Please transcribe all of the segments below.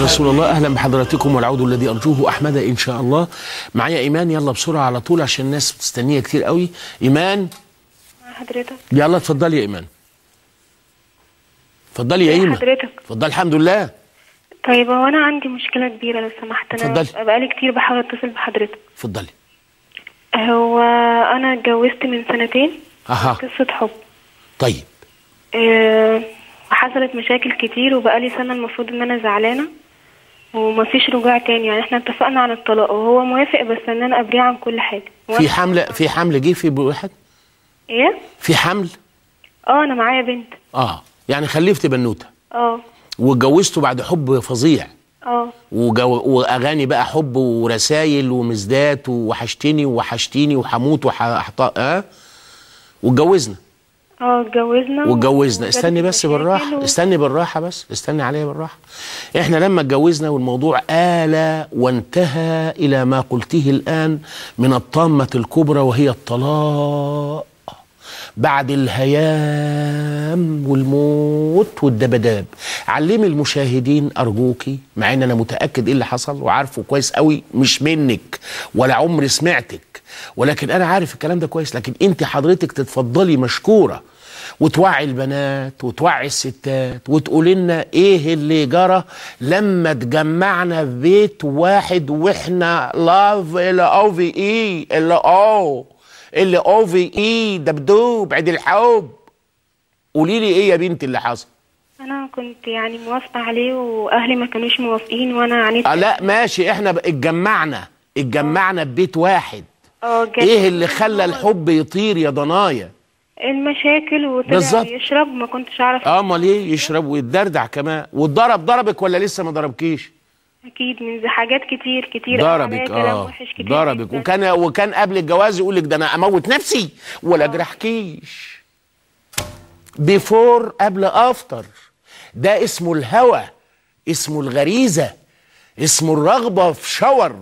رسول الله اهلا بحضراتكم والعود الذي ارجوه احمد ان شاء الله معايا ايمان يلا بسرعه على طول عشان الناس مستنيه كتير قوي ايمان مع حضرتك يلا اتفضلي يا ايمان اتفضلي يا مع ايمان حضرتك اتفضلي الحمد لله طيب هو انا عندي مشكله كبيره لو سمحت انا اتفضلي. بقالي كتير بحاول اتصل بحضرتك اتفضلي هو انا اتجوزت من سنتين اها قصه حب طيب آه، وحصلت مشاكل كتير وبقالي سنه المفروض ان انا زعلانه ومفيش رجوع تاني يعني احنا اتفقنا على الطلاق وهو موافق بس ان انا ابريه عن كل حاجه في موافق؟ حمل في حمل جه في واحد ايه في حمل اه انا معايا بنت اه يعني خلفت بنوته اه واتجوزته بعد حب فظيع اه وجو... واغاني بقى حب ورسايل ومزدات ووحشتني ووحشتيني وحموت وحط اه واتجوزنا اه اتجوزنا واتجوزنا وجت استني بس مشاكل بالراحه و- استني بالراحه بس استني عليا بالراحه احنا لما اتجوزنا والموضوع آل وانتهى الى ما قلته الان من الطامه الكبرى وهي الطلاق بعد الهيام والموت والدبداب علمي المشاهدين ارجوكي مع ان انا متاكد ايه اللي حصل وعارفه كويس قوي مش منك ولا عمري سمعتك ولكن انا عارف الكلام ده كويس لكن انت حضرتك تتفضلي مشكوره وتوعي البنات وتوعي الستات وتقول لنا ايه اللي جرى لما اتجمعنا في بيت واحد واحنا لاف ال او في اي ال او ال او في اي دبدوب عيد الحب قولي لي ايه يا بنتي اللي حصل انا كنت يعني موافقه عليه واهلي ما كانوش موافقين وانا عانيت آه لا ماشي احنا ب- اتجمعنا اتجمعنا في بيت واحد اه جد. ايه اللي خلى الحب يطير يا ضنايا المشاكل وطلع بالظبط. يشرب ما كنتش اعرف امال ايه يشرب ويتدردع كمان واتضرب ضربك ولا لسه ما ضربكيش اكيد من زي حاجات كتير كتير قال عليا ضربك كلام اه وحش كتير ضربك جداً. وكان وكان قبل الجواز يقول لك ده انا اموت نفسي ولا اجرحكيش بيفور قبل افتر ده اسمه الهوى اسمه الغريزه اسمه الرغبه في شاور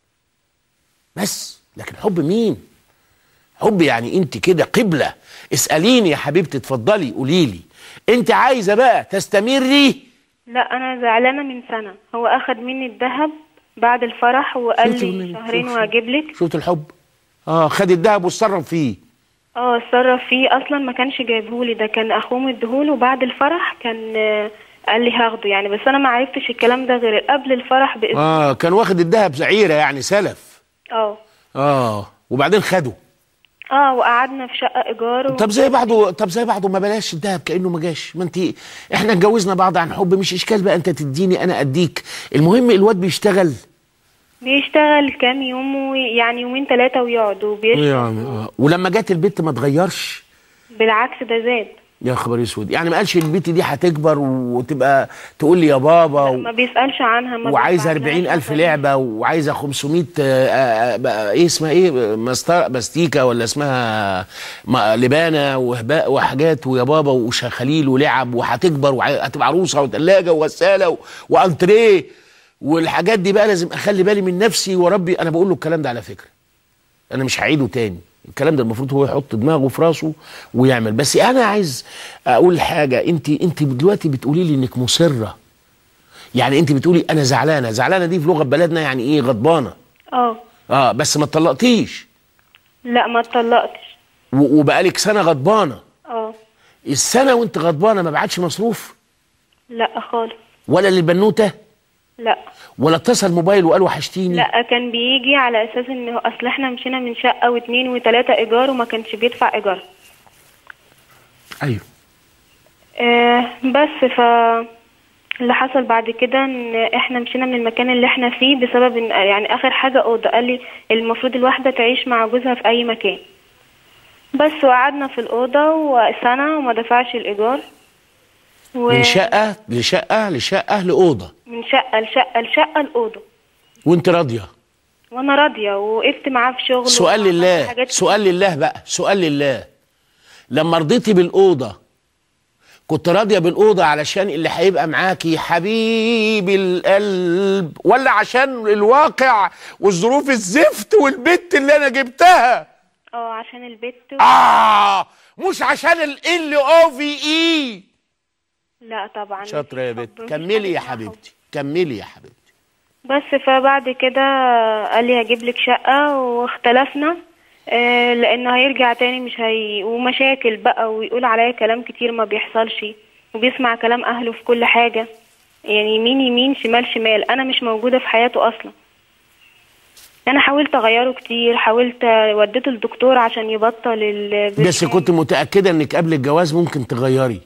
بس لكن حب مين حب يعني انت كده قبله اساليني يا حبيبتي اتفضلي قولي لي انت عايزه بقى تستمري لا انا زعلانه من سنه هو اخد مني الذهب بعد الفرح وقال شفتي لي من- شهرين شوف- وهجيب لك شفت الحب اه خد الذهب واتصرف فيه اه اتصرف فيه اصلا ما كانش جايبهولي ده كان اخوه مديهوله وبعد الفرح كان آه، قال لي هاخده يعني بس انا ما عرفتش الكلام ده غير قبل الفرح باذن اه كان واخد الذهب زعيره يعني سلف اه اه وبعدين خده اه وقعدنا في شقه ايجار و... طب زي بعضه طب زي بعضه ما بلاش الذهب كانه ما جاش ما انت احنا اتجوزنا بعض عن حب مش اشكال بقى انت تديني انا اديك المهم الواد بيشتغل بيشتغل كام يوم ويعني يومين ثلاثه ويقعد وبيشرب يعني اه ولما جت البت ما اتغيرش بالعكس ده زاد يا خبر اسود يعني ما قالش البت دي هتكبر وتبقى تقول لي يا بابا و... ما بيسالش عنها ما وعايزه بيبعتلهاش 40 ألف رقم. لعبة وعايزه 500 آه، آه، بقى ايه اسمها ايه مستر مستيكة ولا اسمها ما- لبانة وهباء وحاجات ويا بابا وشخاليل ولعب وهتكبر وهتبقى عروسة وثلاجة وغسالة و- وانتريه والحاجات دي بقى لازم اخلي بالي من نفسي وربي انا بقول له الكلام ده على فكرة انا مش هعيده تاني الكلام ده المفروض هو يحط دماغه في راسه ويعمل بس انا عايز اقول حاجة انت انت دلوقتي بتقولي لي انك مصرة يعني انت بتقولي انا زعلانه زعلانه دي في لغه بلدنا يعني ايه غضبانه اه اه بس ما اتطلقتيش لا ما اتطلقتش و- وبقالك سنه غضبانه اه السنه وانت غضبانه ما بعتش مصروف لا خالص ولا للبنوته لا ولا اتصل موبايل وقال وحشتيني لا كان بيجي على اساس ان هو- اصل احنا مشينا من شقه واثنين وثلاثه ايجار وما كانش بيدفع ايجار ايوه آه بس ف اللي حصل بعد كده ان احنا مشينا من المكان اللي احنا فيه بسبب ان يعني اخر حاجه اوضه قال لي المفروض الواحده تعيش مع جوزها في اي مكان بس وقعدنا في الاوضه وسنه وما دفعش الايجار و... من شقه لشقه لشقه لاوضه من شقه لشقه لشقه الاوضه وانت راضيه وانا راضيه وقفت معاه في شغل سؤال وعملت لله حاجات سؤال لله بقى سؤال لله لما رضيتي بالاوضه كنت راضيه بالاوضه علشان اللي هيبقى معاكي حبيب القلب ولا عشان الواقع والظروف الزفت والبت اللي انا جبتها اه عشان البت و... اه مش عشان ال او في اي لا طبعا شاطره يا مفيش بت حب، مفيش كملي يا حاجة اسمها حبيبتي كملي يا حبيبتي بس فبعد كده قال لي هجيب لك شقة واختلفنا آه، لانه هيرجع تاني مش هي ومشاكل بقى ويقول عليا كلام كتير ما بيحصلش وبيسمع كلام اهله في كل حاجة يعني يمين يمين شمال شمال انا مش موجودة في حياته اصلا انا حاولت اغيره كتير حاولت وديته الدكتور عشان يبطل ال بس كنت متاكده انك قبل الجواز ممكن تغيري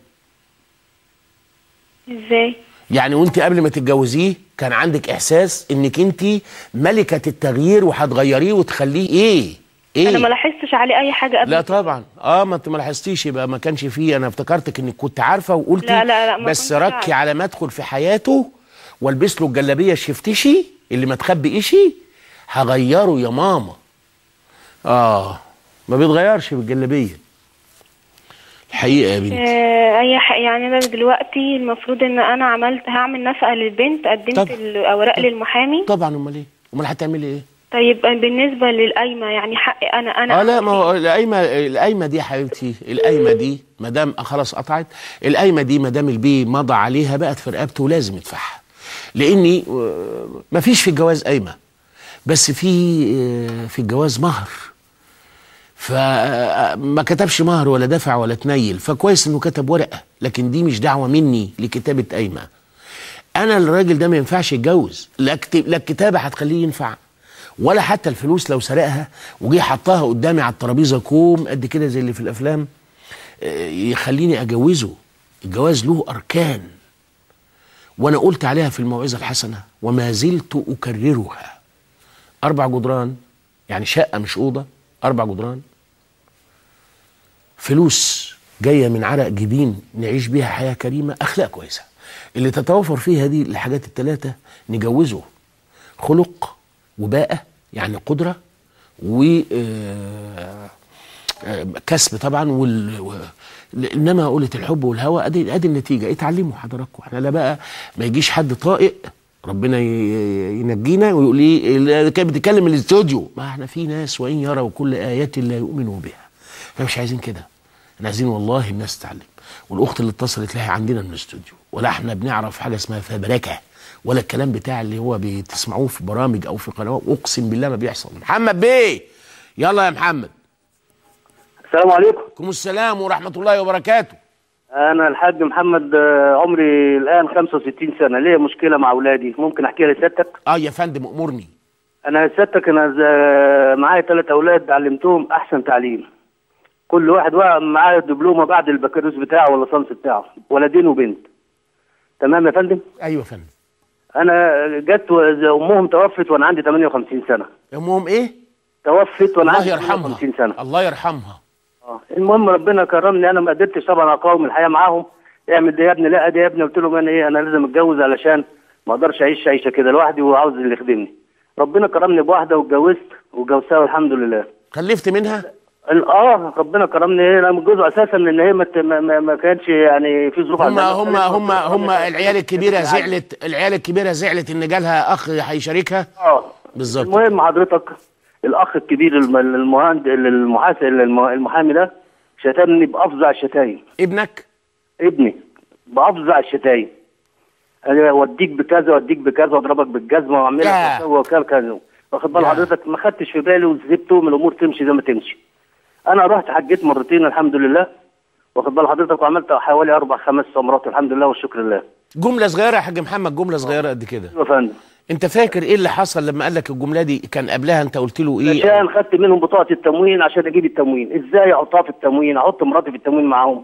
ازاي يعني وانت قبل ما تتجوزيه كان عندك احساس انك انت ملكه التغيير وهتغيريه وتخليه ايه ايه انا ما لاحظتش عليه اي حاجة قبل لا طبعا اه ما انت ما لاحظتيش يبقى ما كانش فيه انا افتكرتك انك كنت عارفه وقلتي لا، لا، لا، ما بس كنتش ركي عارفة. على ما ادخل في حياته والبس له الجلابيه الشفتشي اللي ما تخبئيشي هغيره يا ماما اه ما بيتغيرش بالجلابيه الحقيقه يا بنتي آه، اي ح... يعني انا دلوقتي المفروض ان انا عملت هعمل نفقه للبنت قدمت طب. الاوراق للمحامي طبعا امال ايه امال هتعملي ايه طيب بالنسبه للقايمه يعني حقي انا انا اه لا ما هو القايمه القايمه دي يا حبيبتي القايمه دي ما دام خلاص قطعت القايمه دي ما دام البي مضى عليها بقت في رقبته لازم يدفعها لاني ما فيش في الجواز قايمه بس في آه، في الجواز مهر فما كتبش مهر ولا دفع ولا تنيل فكويس انه كتب ورقه لكن دي مش دعوه مني لكتابه قايمه انا الراجل ده ما ينفعش يتجوز لا كت- لا الكتابه هتخليه ينفع ولا حتى الفلوس لو سرقها وجي حطها قدامي على الترابيزه كوم قد كده زي اللي في الافلام آه، يخليني اجوزه الجواز له اركان وانا قلت عليها في الموعظه الحسنه وما زلت اكررها اربع جدران يعني شقه مش اوضه اربع جدران فلوس جايه من عرق جبين نعيش بيها حياه كريمه اخلاق كويسه اللي تتوفر فيها دي الحاجات الثلاثه نجوزه خلق وباءة يعني قدرة و آه، آه، كسب طبعا وال و- انما قلة الحب والهوى ادي ادي النتيجه اتعلموا حضراتكم احنا لا بقى ما يجيش حد طائق ربنا ي- ينجينا ويقول ايه اللي كانت بتتكلم من الاستوديو ما احنا في ناس وان يروا كل ايات لا يؤمنوا بها احنا مش عايزين كده احنا عايزين والله الناس تتعلم والاخت اللي اتصلت لها عندنا من الاستوديو ولا احنا بنعرف حاجه اسمها فبركه ولا الكلام بتاع اللي هو بتسمعوه في برامج او في قنوات اقسم بالله ما بيحصل محمد بيه يلا يا محمد السلام عليكم عليكم السلام ورحمه الله وبركاته انا الحاج محمد آه، عمري الان 65 سنه ليا مشكله مع اولادي ممكن احكيها لسيادتك اه يا فندم امرني انا سيادتك انا ز- معايا ثلاث اولاد علمتهم احسن تعليم كل واحد واحد معاه دبلومه بعد البكالوريوس بتاعه ولا صنف بتاعه ولدين وبنت تمام يا فندم ايوه يا فندم انا جت و- امهم توفت وانا عندي 58 سنه امهم ايه توفت وانا الله عندي يرحمها 58 سنه الله يرحمها آه. المهم ربنا كرمني انا ما قدرتش طبعا اقاوم الحياه معاهم اعمل ده يا ابني لا ده يا ابني قلت لهم انا ايه انا لازم اتجوز علشان ما اقدرش اعيش عيشه كده لوحدي وعاوز اللي يخدمني ربنا كرمني بواحده واتجوزت وجوزتها والحمد لله خلفت منها ال- اه ربنا كرمني ايه انا متجوزه اساسا ان هي ما ت- ما, ما, ما كانش يعني في ظروف هم عندها. هم هم هم العيال الكبيره زعلت العيال الكبيره زعلت ان جالها اخ هيشاركها اه بالظبط المهم حضرتك الاخ الكبير الم- المهند المحاسب الم- المحامي ده شتمني بافظع الشتايم ابنك ابني بافظع الشتايم انا اوديك بكذا اوديك بكذا واضربك بالجزمه واعمل لك ياه. واسوي وكذا كذا واخد بال ياه. حضرتك ما خدتش في بالي وسبته من الامور تمشي زي ما تمشي انا رحت حجيت مرتين الحمد لله واخد بال حضرتك وعملت حوالي اربع خمس عمرات الحمد لله والشكر لله جمله صغيره يا حاج محمد جمله صغيره قد كده يا فندم انت فاكر ايه اللي حصل لما قال لك الجمله دي كان قبلها انت قلت له ايه عشان خدت منهم بطاقه التموين عشان اجيب التموين ازاي احطها في التموين احط مراتي في التموين معاهم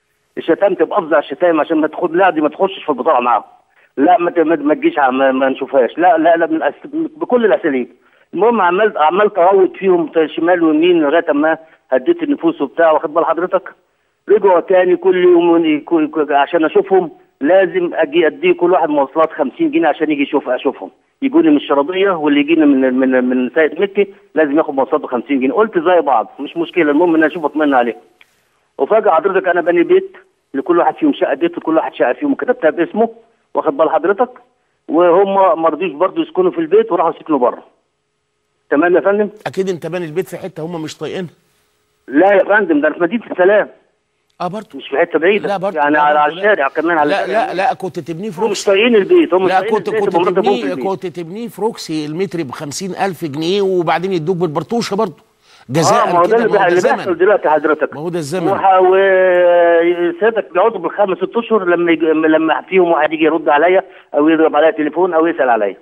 شتمت بافظع الشتايم عشان ما تاخد لا دي ما تخشش في البطاقه معاهم لا ما ت- ما ما تجيش ع- ما, ما نشوفهاش لا لا لا من الأس... بكل الاساليب المهم عملت عملت اروض فيهم شمال ويمين لغايه ما هديت النفوس وبتاع واخد بال حضرتك رجعوا تاني كل يوم يكون- عشان اشوفهم لازم اجي ادي كل واحد مواصلات 50 جنيه عشان يجي يشوف اشوفهم يجوني من الشرابيه واللي يجيني من من من سيد مكي لازم ياخد مواصلاته 50 جنيه قلت زي بعض مش مشكله المهم ان اشوف اطمن عليه وفجاه حضرتك انا بني بيت لكل واحد فيهم شقه اديت لكل واحد شقه فيهم كتبتها باسمه واخد بال حضرتك وهم ما رضيوش برضه يسكنوا في البيت وراحوا سكنوا بره تمام يا فندم اكيد انت باني البيت في حته هم مش طايقينها لا يا فندم ده أنا في مدينه السلام اه برضه مش في حته بعيده لا برضه يعني لا على, على برضه لا. الشارع كمان على لا الشارع. لا لا كنت تبنيه في هم مش روكسي طايقين البيت هم مش لا طايقين كنت البيت كنت يبقى مرات أبوهم في تبنيه البيت. كنت تبنيه في روكسي المتر ب ألف جنيه وبعدين يدوك بالبرطوشه برضه جزاء اه ما هو ده كده اللي, ما هو بيح- ده اللي بيحصل زمن دلوقتي حضرتك ما هو ده الزمن وح- وسيادتك بيقعدوا بالخمس ست اشهر لما يج... لما فيهم واحد يجي يرد عليا او يضرب عليا تليفون او يسال عليا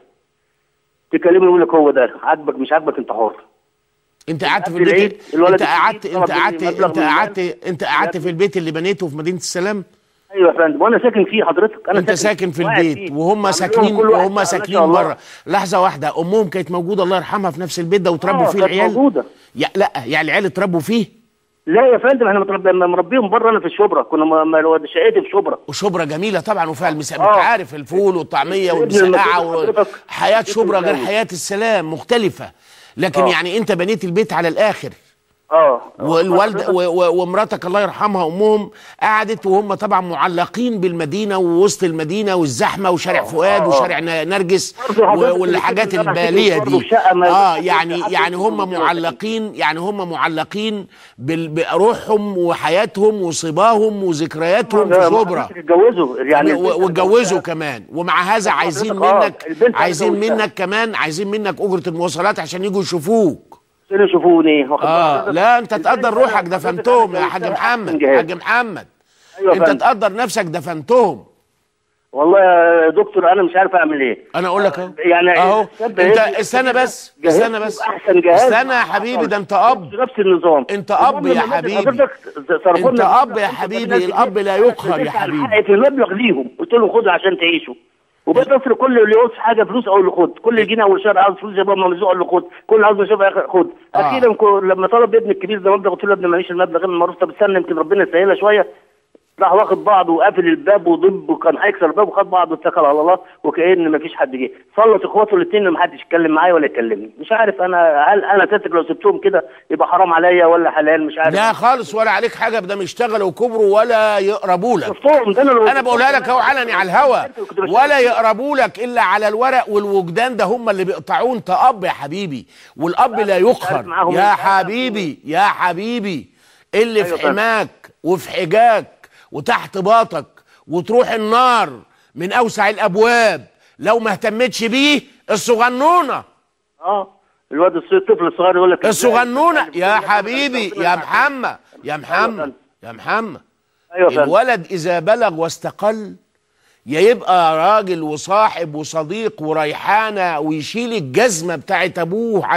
تكلمه يقول لك هو ده عاجبك مش عاجبك انت حر انت قعدت في قبل العيد البيت الولد انت قعدت الجديد انت طلب قعدت مني مبلغ انت من المال. قعدت انت قعدت في البيت اللي بنيته في مدينه السلام ايوه يا فندم وانا ساكن فيه حضرتك انا انت ساكن في واحد البيت فيه. وهم عامل ساكنين لهم كل واحد وهم ما شاء ساكنين الله. بره لحظه واحده امهم كانت موجوده الله يرحمها في نفس البيت ده وتربوا آه، فيه كانت العيال موجودة. يا لا يعني العيال اتربوا فيه لا يا فندم احنا متربي- مربيهم بره انا في الشبرا كنا م- م- شقتي في شبرا وشبرا جميله طبعا وفيها المسا... آه. انت عارف الفول والطعميه ابن والمسقعه المسؤول حضرتك وحياه ابن شبرا غير المسؤول. حياه السلام مختلفه لكن آه. يعني انت بنيت البيت على الاخر اه والوالده و- و- ومراتك الله يرحمها امهم قعدت وهم طبعا معلقين بالمدينه ووسط المدينه والزحمه وشارع فؤاد آه. وشارع ن- نرجس برضه حضرتك و- والحاجات اللي كنت أنا الباليه حكيت برضه دي في شقة ما- اه حد- يعني حد يعني هم يكون معلقين يعني هم معلقين بال- بروحهم وحياتهم وصباهم وذكرياتهم في شبرا اتجوزوا يعني و- واتجوزوا كمان ومع هذا عايزين حضرتك آه، منك البنت عايزين اتجوزتها. منك كمان عايزين منك اجره المواصلات عشان يجوا يشوفوك عشان يشوفوني واخد اه بالك؟ لا انت البنت تقدر أنا- روحك حضرتك دفنتهم يا أنا حاج جوزتها محمد أحسن جهاز. حاج محمد ايوه يا انت فندم. تقدر نفسك دفنتهم والله يا دكتور انا مش عارف اعمل ايه انا اقول لك اهو يعني اهو الشاب انت هيجي- استنى بس جهزت استنى بس احسن جهاز استنى يا حبيبي ده انت اب نفس النظام انت أب المهم يا لما ماتت حبيبي. حضرتك صرفوا انت لنا أب يا خمسة حبيبي، وثمانين الأب لا جنيه. يقهر يا بدفع حبيبي. الحق في المبلغ ليهم قلت لهم خدوا عشان تعيشوا وبقيت اصرف كل اللي يعوز حاجه فلوس اقول له خد كل اللي يجينا اول شهر عاوز فلوس يا بابا مرزوق اقول له خد كل اللي عاوز اشوف اخر خد آه. اخيرا كو- لما طلب ابني الكبير ده مبلغ قلت له يا ابني معيش المبلغ غير المعروف طب استنى يمكن ربنا يسهلها شويه راح واخد بعضه وقافل الباب وضب وكان هيكسر الباب وخد بعضه واتكل على الله وكأن مفيش حد جه سلط اخواته الاثنين ما حدش يتكلم معايا ولا يكلمني مش عارف انا هل انا سيادتك لو سبتهم كده يبقى حرام عليا ولا حلال مش عارف لا خالص ولا عليك حاجه بدم يشتغلوا وكبروا ولا يقربوا لك شفتهم ده انا لو انا بقولها لك اهو علني على الهوا ولا يقربوا لك الا على الورق والوجدان ده هم اللي بيقطعوه انت اب يا حبيبي والاب لا يقهر معاهم يا مش عارف حبيبي يا حبيبي اللي في أيوة فاهم. حماك وفي حجاك وتحت باطك وتروح النار من اوسع الابواب لو ما اهتمتش بيه الصغنونه اه الواد الصغير الطفل الصغير يقول لك الصغنونه يا حبيبي يا محمد يا محمد يا محمد ايوه فندم الولد اذا بلغ واستقل يا يبقى راجل وصاحب وصديق وريحانه ويشيل الجزمه بتاعت ابوه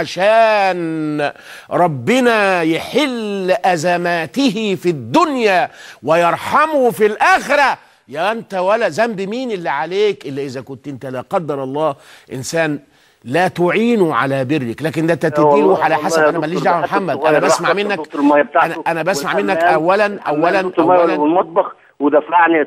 عشان ربنا يحل ازماته في الدنيا ويرحمه في الاخره يا انت ولا ذنب مين اللي عليك الا اذا كنت انت لا قدر الله انسان لا تعينه على برك لكن ده تديله والله- على والله حسب يا انا ماليش دكتور دعوه ده يا حتى محمد الصغير انا بسمع راح منك دكتور المية بتاعته انا انا بسمع والحمام- منك اولا الحمام اولا دكتور المية اولا والمطبخ ودفعني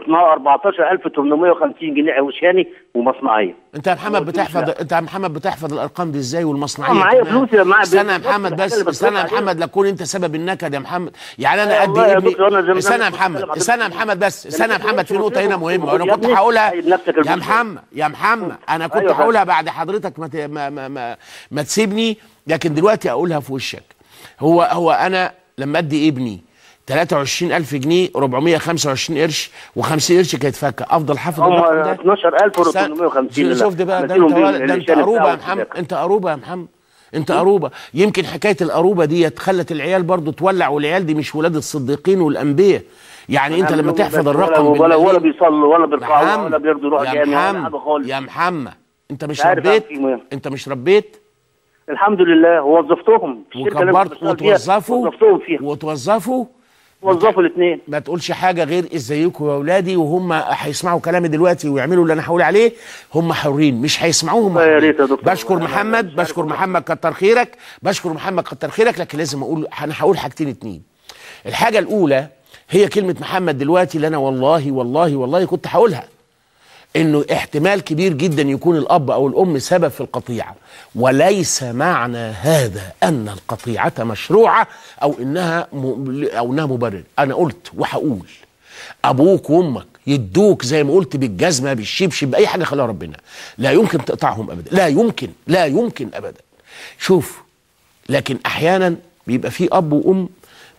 14850 جنيه عوشاني ومصنعيه انت يا محمد قلت له بتحفظ لا. انت يا محمد بتحفظ الارقام دي ازاي والمصنعيه آه، معايا كمان؟ فلوس يا معايا استنى يا بس- محمد بس بس اللي استنى يا بتصرف محمد لا تكون انت سبب النكد يا محمد يعني انا لا قد والله يا ابني دكتور، أنا زي ما استنى يا أنا محمد بتكلم استنى يا حضرتك. محمد بس استنى يا أنت محمد في قلت نقطه له هنا مهمه يا وانا كنت ابني، هقولها سيد نفسك يا الفلوس. محمد يا محمد انا كنت أيوة هقولها بعد حضرتك ما ت- ما ما ما, ما تسيبني لكن دلوقتي اقولها في وشك هو هو انا لما ادي ابني 23000 جنيه 425 قرش و50 قرش كانت فكه افضل حافظ هم الرقم ده 12450 شوف ده بقى ده انت ولد ده انت قروبه يا محمد انت قروبه يا محمد انت قروبه يمكن حكايه القروبه دي خلت العيال برضو تولع والعيال دي مش ولاد الصديقين والانبياء يعني انت لما تحفظ الرقم ولا ولا بالمليم- بيصلوا ولا بيركعوا محمد، ولا بيرضوا يروحوا يا جامع ولا محمد حاجه خالص يا محمد انت مش مش عارف ربيت أعمل فيهم إيه. انت مش ربيت الحمد لله وظفتهم الشركة اللي وكبرت كنت بشتغل فيها وتوظفوا وظفتهم فيها وتوظفوا وظفوا الاثنين ما تقولش حاجه غير ازيكم يا اولادي وهم هيسمعوا كلامي دلوقتي ويعملوا اللي انا هقول عليه هم حرين مش هيسمعوهم والله يا ريت يا دكتور. بشكر أنا محمد مش عارف بشكر أقول. محمد كتر خيرك بشكر محمد كتر خيرك لكن لازم اقول انا هقول حاجتين اتنين الحاجه الاولى هي كلمه محمد دلوقتي اللي انا والله والله والله كنت هقولها انه احتمال كبير جدا يكون الاب او الام سبب في القطيعه وليس معنى هذا ان القطيعه مشروعه او انها م... او انها مبرر انا قلت وهقول ابوك وامك يدوك زي ما قلت بالجزمه بالشبشب باي حاجه خلقها ربنا لا يمكن تقطعهم ابدا لا يمكن لا يمكن ابدا شوف لكن احيانا بيبقى في اب وام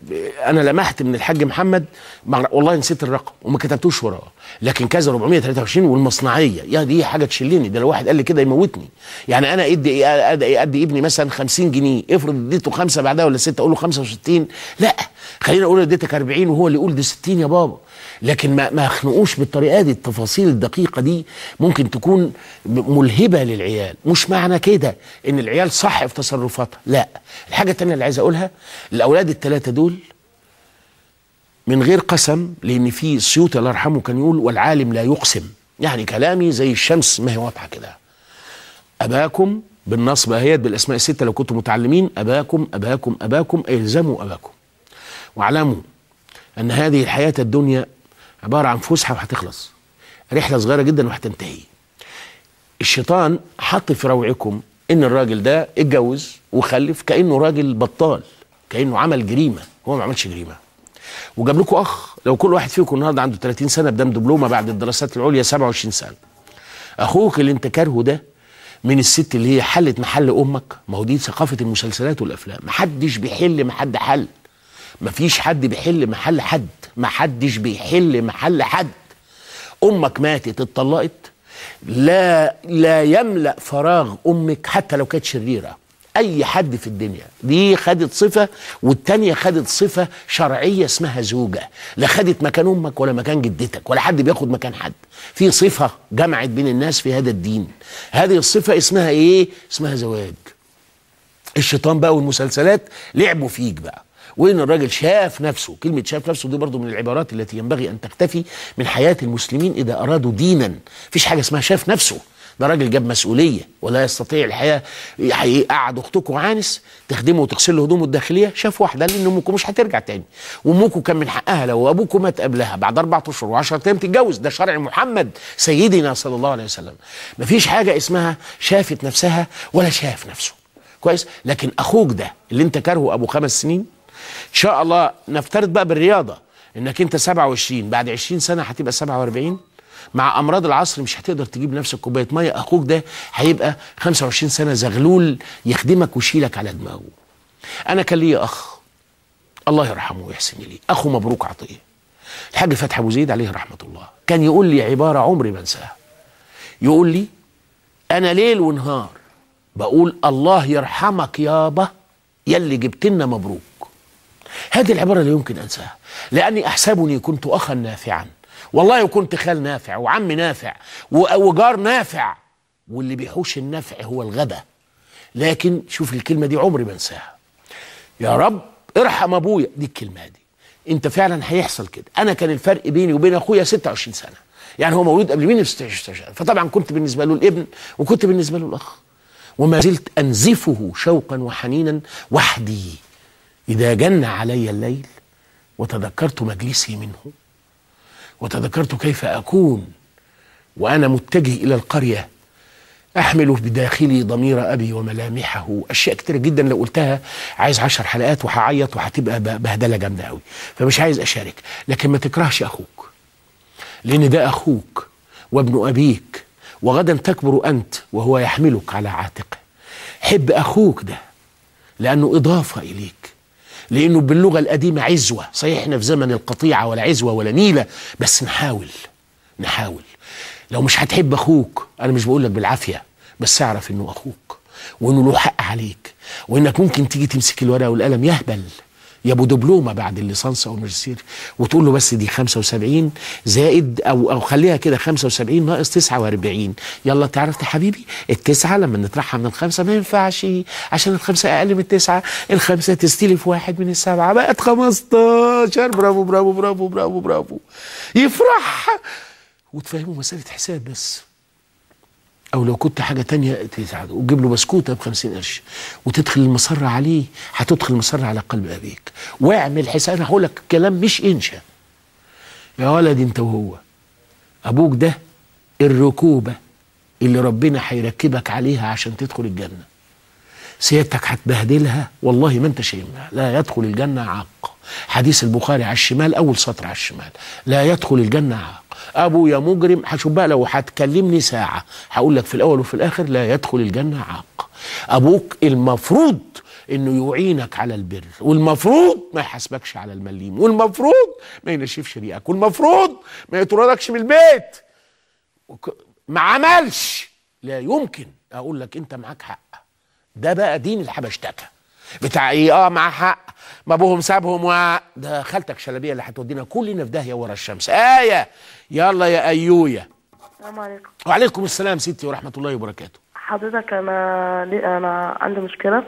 انا لمحت من الحاج محمد مع- والله نسيت الرقم وما كتبتوش وراه لكن كذا 423 والمصنعيه يا دي حاجه تشلني ده لو واحد قال لي كده يموتني يعني انا ادي ادي, أدي ابني مثلا 50 جنيه افرض اديته خمسه بعدها ولا سته اقول له 65 لا خلينا اقول اديتك 40 وهو اللي يقول دي 60 يا بابا لكن ما ما اخنقوش بالطريقه دي التفاصيل الدقيقه دي ممكن تكون م- ملهبه للعيال مش معنى كده ان العيال صح في تصرفاتها لا الحاجه الثانيه اللي عايز اقولها الاولاد الثلاثه دول من غير قسم لان في سيوطي الله يرحمه كان يقول والعالم لا يقسم يعني كلامي زي الشمس ما هي واضحه كده اباكم بالنصب اهيت بالاسماء السته لو كنتم متعلمين اباكم اباكم اباكم الزموا اباكم واعلموا ان هذه الحياه الدنيا عباره عن فسحه وهتخلص رحله صغيره جدا وهتنتهي الشيطان حط في روعكم ان الراجل ده اتجوز وخلف كانه راجل بطال كانه عمل جريمه هو ما عملش جريمه وجاب لكم اخ لو كل واحد فيكم النهارده عنده 30 سنه بدم دبلومه بعد الدراسات العليا 27 سنه اخوك اللي انت كارهه ده من الست اللي هي حلت محل امك ما هو دي ثقافه المسلسلات والافلام محدش بيحل محل حل مفيش حد بيحل محل حد محدش بيحل محل حد امك ماتت اتطلقت لا لا يملا فراغ امك حتى لو كانت شريره اي حد في الدنيا دي خدت صفه والتانيه خدت صفه شرعيه اسمها زوجه لا خدت مكان امك ولا مكان جدتك ولا حد بياخد مكان حد في صفه جمعت بين الناس في هذا الدين هذه الصفه اسمها ايه اسمها زواج الشيطان بقى والمسلسلات لعبوا فيك بقى وان الراجل شاف نفسه كلمه شاف نفسه دي برضو من العبارات التي ينبغي ان تختفي من حياه المسلمين اذا ارادوا دينا مفيش حاجه اسمها شاف نفسه ده راجل جاب مسؤوليه ولا يستطيع الحياه هيقعد اختكم عانس تخدمه وتغسل له هدومه الداخليه شاف واحده لان امكم مش هترجع تاني وامكم كان من حقها لو ابوكم مات قبلها بعد اربع اشهر و10 ايام تتجوز ده شرع محمد سيدنا صلى الله عليه وسلم مفيش حاجه اسمها شافت نفسها ولا شاف نفسه كويس لكن اخوك ده اللي انت كارهه ابو خمس سنين ان شاء الله نفترض بقى بالرياضه انك انت 27 بعد 20 سنه هتبقى 47 مع امراض العصر مش هتقدر تجيب نفسك كوبايه ميه اخوك ده هيبقى 25 سنه زغلول يخدمك ويشيلك على دماغه انا كان لي اخ الله يرحمه ويحسن لي اخو مبروك عطيه الحاج فتحي ابو زيد عليه رحمه الله كان يقول لي عباره عمري ما انساها يقول لي انا ليل ونهار بقول الله يرحمك يابا يلي جبت لنا مبروك هذه العبارة لا يمكن أنساها لأني أحسبني كنت أخا نافعا والله كنت خال نافع وعم نافع و- وجار نافع واللي بيحوش النفع هو الغبا لكن شوف الكلمة دي عمري ما انساها يا رب ارحم ابويا دي الكلمه دي انت فعلا هيحصل كده انا كان الفرق بيني وبين اخويا 26 سنه يعني هو مولود قبل مني ب 26 سنه فطبعا كنت بالنسبه له الابن وكنت بالنسبه له الاخ وما زلت انزفه شوقا وحنينا وحدي اذا جن علي الليل وتذكرت مجلسي منه وتذكرت كيف اكون وانا متجه الى القريه احمل بداخلي ضمير ابي وملامحه اشياء كتير جدا لو قلتها عايز عشر حلقات وهعيط وهتبقى ب- بهدله جامده قوي فمش عايز اشارك لكن ما تكرهش اخوك لان ده اخوك وابن ابيك وغدا تكبر انت وهو يحملك على عاتقه حب اخوك ده لانه اضافه اليك لانه باللغه القديمه عزوه صحيح احنا في زمن القطيعه ولا عزوه ولا نيله بس نحاول نحاول لو مش هتحب اخوك انا مش بقول لك بالعافيه بس اعرف انه اخوك وانه له حق عليك وانك ممكن تيجي تمسك الورقه والقلم يهبل يا ابو دبلومه بعد الليسانس او الماجستير وتقول له بس دي 75 زائد او او خليها كده 75 ناقص 49 يلا تعرف يا حبيبي التسعه لما نطرحها من الخمسه ما ينفعش عشان الخمسه اقل من التسعه الخمسه تستلف واحد من السبعه بقت 15 برافو برافو برافو برافو برافو يفرح وتفهمه مسألة حساب بس أو لو كنت حاجة تانية تساعده وتجيب له بسكوتة بخمسين قرش وتدخل المسرة عليه هتدخل المسرة على قلب أبيك واعمل حساب أنا هقول لك كلام مش إنشا يا ولد أنت وهو أبوك ده الركوبة اللي ربنا هيركبك عليها عشان تدخل الجنة سيادتك هتبهدلها والله ما انت شايفها لا يدخل الجنة عاق حديث البخاري على الشمال أول سطر على الشمال لا يدخل الجنة عاق أبو يا مجرم هشوف بقى لو هتكلمني ساعة هقول لك في الأول وفي الآخر لا يدخل الجنة عاق أبوك المفروض انه يعينك على البر والمفروض ما يحاسبكش على المليم والمفروض ما ينشفش ريقك والمفروض ما يطردكش من البيت وك- ما عملش لا يمكن اقول لك انت معاك حق ده بقى دين الحبشتكه بتاع ايه اه مع حق ما ابوهم سابهم و ده خالتك شلبيه اللي هتودينا كلنا في داهيه ورا الشمس ايه يلا يا ايويا السلام عليكم وعليكم السلام ستي ورحمه الله وبركاته حضرتك انا لي- انا عندي مشكله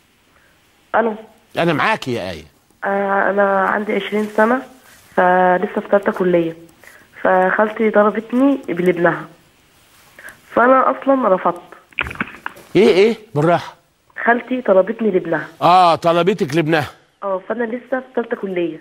الو انا معاكي يا ايه آه، انا عندي 20 سنه فلسه في ثالثه كليه فخالتي ضربتني بلبنها فانا اصلا رفضت ايه ايه بالراحه خالتي طلبتني لابنها اه طلبتك لابنها اه فانا لسه في ثالثه كليه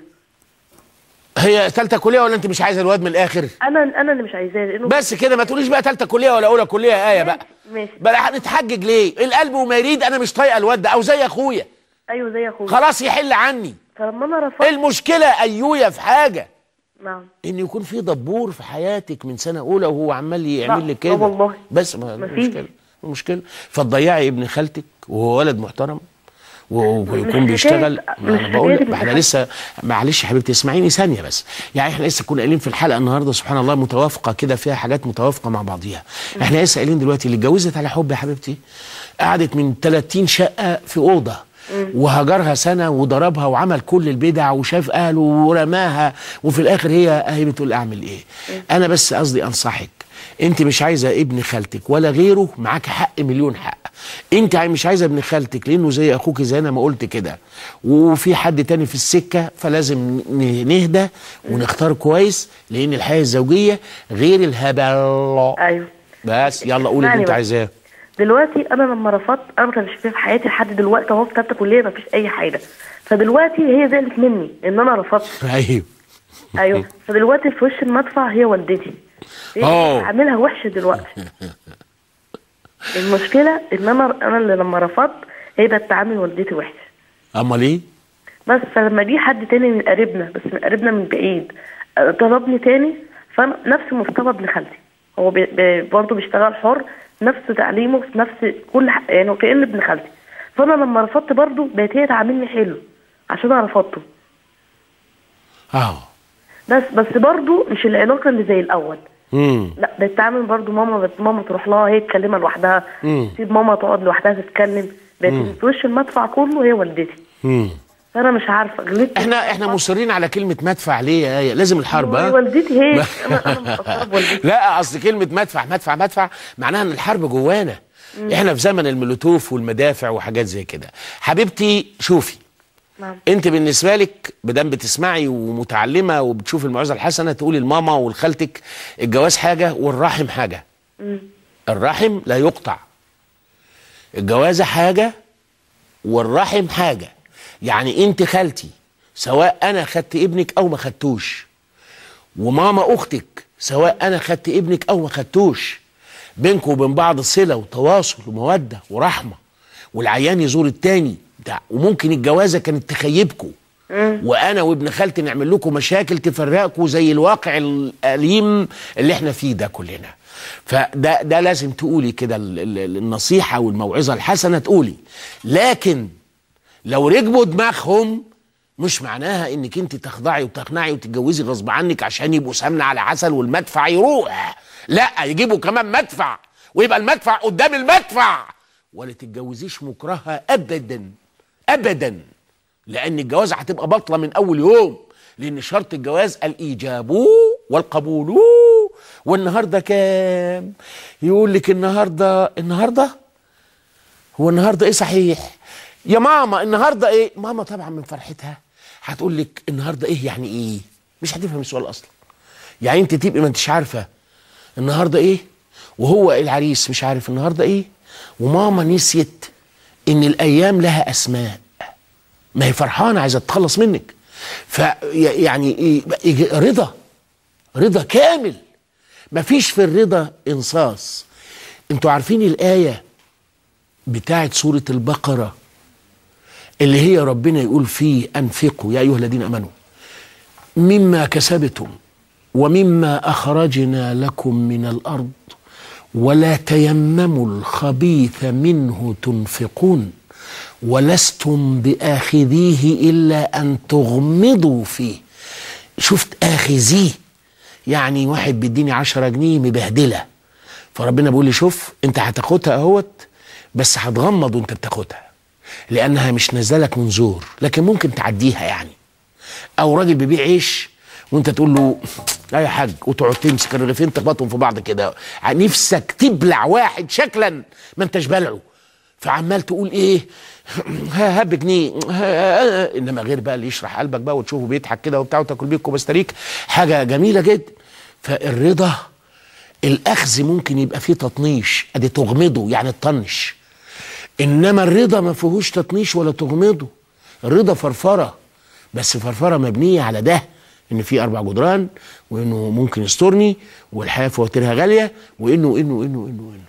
هي ثالثه كليه ولا انت مش عايزه الواد من الاخر انا انا اللي مش عايزاه لانه بس كده ما تقوليش بقى ثالثه كليه ولا اولى كليه يا ايه بقى ماشي بقى هنتحجج ليه القلب وما يريد انا مش طايقه الواد ده او زي اخويا ايوه زي اخويا خلاص يحل عني فلما انا رفضت المشكله ايويا في حاجه نعم ان يكون في دبور في حياتك من سنه اولى وهو عمال يعمل لك كده لا والله. بس ما مفيش. مشكله مشكله فتضيعي ابن خالتك وهو ولد محترم و- ويكون مش بيشتغل حكاية- ما مش انا بقول حكاية ما احنا ابن لسه معلش يا حبيبتي اسمعيني ثانيه بس يعني احنا لسه كنا قايلين في الحلقه النهارده سبحان الله متوافقه كده فيها حاجات متوافقه مع بعضيها احنا لسه قايلين دلوقتي اللي اتجوزت على حب يا حبيبتي قعدت من 30 شقه في اوضه وهجرها سنه وضربها وعمل كل البدع وشاف اهله ورماها وفي الاخر هي اهي بتقول اعمل ايه انا بس قصدي انصحك انت مش عايزه ابن خالتك ولا غيره معاك حق مليون حق انت مش عايزه ابن خالتك لانه زي اخوك زي انا ما قلت كده وفي حد تاني في السكه فلازم ن- نهدى ونختار كويس لان الحياه الزوجيه غير الهبل ايوه بس يلا قولي اللي اسمعني انت بس. عايزاه دلوقتي انا لما رفضت انا ما كانش في في حياتي لحد دلوقتي اهو في ثالثه كليه ما فيش اي حاجه فدلوقتي هي زعلت مني ان انا رفضت ايوه ايوه فدلوقتي في وش المدفع هي والدتي هي أوه. عاملها وحشه دلوقتي المشكله ان انا انا اللي لما رفضت هي بقت تعامل والدتي وحش امال ايه بس فلما جه حد تاني من قريبنا بس من قريبنا من بعيد آه، طلبني تاني فانا نفس مستوى ابن خالتي هو بي بي برضه بيشتغل حر نفس تعليمه في نفس كل ح... يعني كأن ابن خالتي فانا لما رفضت برضه بقت هي تعاملني حلو عشان انا رفضته اه بس بس برضه مش العلاقه اللي زي الاول امم لا بتعامل برضه ماما بت ماما تروح لها هي تكلمها لوحدها مم. تسيب ماما تقعد لوحدها تتكلم بقت في وش المدفع كله هي والدتي امم فانا مش عارفه غلطت احنا احنا مصرين على كلمه مدفع ليه يا ايه لازم الحرب ها والدتي هي انا انا متاثره بوالدتي لا اصل كلمه مدفع مدفع مدفع معناها ان الحرب جوانا احنا في زمن الملوتوف والمدافع وحاجات زي كده حبيبتي شوفي نعم انت بالنسبه لك بدل بتسمعي ومتعلمه وبتشوفي الموعظه الحسنه تقولي لماما ولخالتك الجواز حاجه والرحم حاجه مم. الرحم لا يقطع الجوازه حاجه والرحم حاجه يعني انت خالتي سواء انا خدت ابنك او ما خدتوش وماما اختك سواء انا خدت ابنك او ما خدتوش بينكم وبين بعض صله وتواصل وموده ورحمه والعيان يزور التاني بتاع وممكن الجوازه كانت تخيبكم وانا وابن خالتي نعمل لكم مشاكل تفرقكم زي الواقع الاليم اللي احنا فيه ده كلنا فده ده لازم تقولي كده ال- ال- النصيحه والموعظه الحسنه تقولي لكن لو ركبوا دماغهم مش معناها انك انت تخضعي وتقنعي وتتجوزي غصب عنك عشان يبقوا سمنه على عسل والمدفع يروح لا يجيبوا كمان مدفع ويبقى المدفع قدام المدفع ولا تتجوزيش مكرهه ابدا ابدا لان الجواز هتبقى بطله من اول يوم لان شرط الجواز الايجاب والقبول والنهارده كام يقول لك النهارده النهارده هو النهارده ايه صحيح يا ماما النهارده ايه ماما طبعا من فرحتها هتقول لك النهارده ايه يعني ايه مش هتفهم السؤال اصلا يعني انت تبقي ما انتش عارفه النهارده ايه وهو العريس مش عارف النهارده ايه وماما نسيت ان الايام لها اسماء ما هي فرحانه عايزه تتخلص منك ف يعني إيه إيه رضا رضا كامل مفيش في الرضا انصاص انتوا عارفين الايه بتاعت سوره البقره اللي هي ربنا يقول فيه انفقوا يا ايها الذين امنوا مما كسبتم ومما اخرجنا لكم من الارض ولا تيمموا الخبيث منه تنفقون ولستم باخذيه الا ان تغمضوا فيه شفت اخذيه يعني واحد بيديني عشرة جنيه مبهدله فربنا بيقول لي شوف انت هتاخدها اهوت بس هتغمض وانت بتاخدها لانها مش نازلك من زور لكن ممكن تعديها يعني او راجل بيبيع عيش وانت تقول له لا يا حاج وتقعد تمسك الرغيفين تخبطهم في بعض كده نفسك تبلع واحد شكلا ما انتش بلعه فعمال تقول ايه ها هب جنيه ها- انما غير بقى اللي يشرح قلبك بقى وتشوفه بيضحك كده وبتاع وتاكل بيه كوباستريك حاجه جميله جدا فالرضا الاخذ ممكن يبقى فيه تطنيش ادي تغمضه يعني تطنش انما الرضا ما فيهوش تطنيش ولا تغمضه الرضا فرفره بس فرفره مبنيه على ده ان في اربع جدران وانه ممكن يسترني والحياه فواتيرها غاليه وانه وانه وانه وانه وانه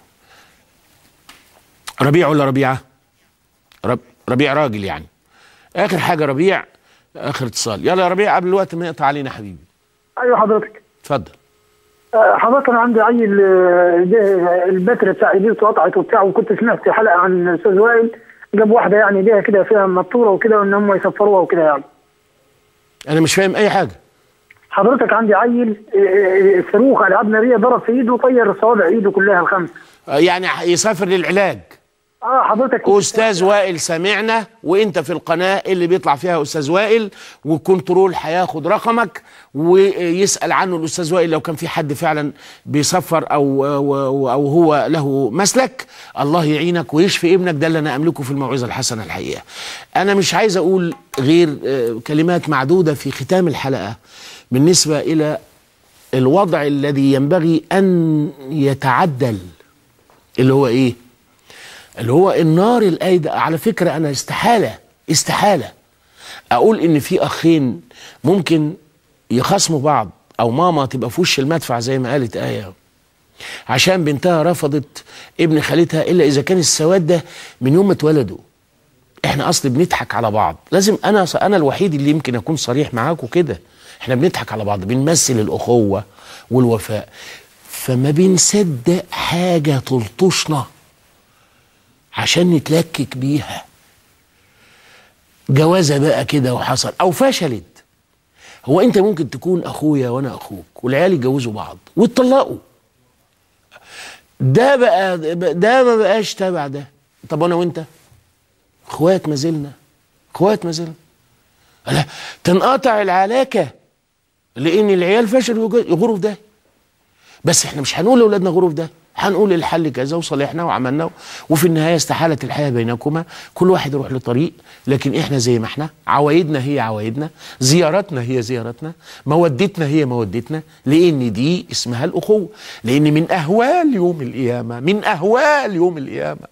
ربيع ولا ربيعه؟ رب ربيع راجل يعني اخر حاجه ربيع اخر اتصال يلا يا ربيع قبل الوقت ما يقطع علينا حبيبي ايوه حضرتك اتفضل آه، حضرتك انا عندي عيل آه، ده البتر بتاع ايديته اتقطعت وبتاع وكنت سمعت حلقه عن استاذ وائل جاب واحده يعني ليها كده فيها مطوره وكده وان هم يسفروها وكده يعني انا مش فاهم اي حاجه حضرتك عندي عيل آه، آه، صاروخ العاب ناريه ضرب في ايده وطير صوابع ايده كلها الخمس آه، يعني يسافر للعلاج اه حضرتك استاذ وائل سمعنا وانت في القناه اللي بيطلع فيها استاذ وائل والكنترول هياخد رقمك ويسال عنه الاستاذ وائل لو كان في حد فعلا بيصفر او او أو هو له مسلك الله يعينك ويشفي ابنك ده اللي انا املكه في الموعظه الحسنه الحقيقه. انا مش عايز اقول غير آه، كلمات معدوده في ختام الحلقه بالنسبه الى الوضع الذي ينبغي ان يتعدل اللي هو ايه؟ اللي هو النار القايدة على فكرة أنا استحالة استحالة أقول إن في أخين ممكن يخاصموا بعض أو ماما تبقى في وش المدفع زي ما قالت آية عشان بنتها رفضت ابن خالتها إلا إذا كان السواد ده من يوم ما اتولدوا احنا اصل بنضحك على بعض لازم انا انا الوحيد اللي يمكن اكون صريح معاكم كده احنا بنضحك على بعض بنمثل الاخوه والوفاء فما بنصدق حاجه تلطشنا عشان نتلكك بيها جوازة بقى كده وحصل او فشلت هو انت ممكن تكون اخويا وانا اخوك والعيال يتجوزوا بعض واتطلقوا ده بقى ده ما بقاش تابع ده طب وانا وانت اخوات ما زلنا اخوات ما زلنا لا تنقطع العلاقه لان العيال فشلوا يج- يغوروا في ده بس احنا مش هنقول لاولادنا غوروا في ده هنقول الحل كذا وصالحنا وعملنا وفي النهايه استحالت الحياه بينكما كل واحد يروح لطريق لكن احنا زي ما احنا عوايدنا هي عوايدنا زياراتنا هي زياراتنا مودتنا هي مودتنا لان دي اسمها الاخوه لان من اهوال يوم القيامه من اهوال يوم القيامه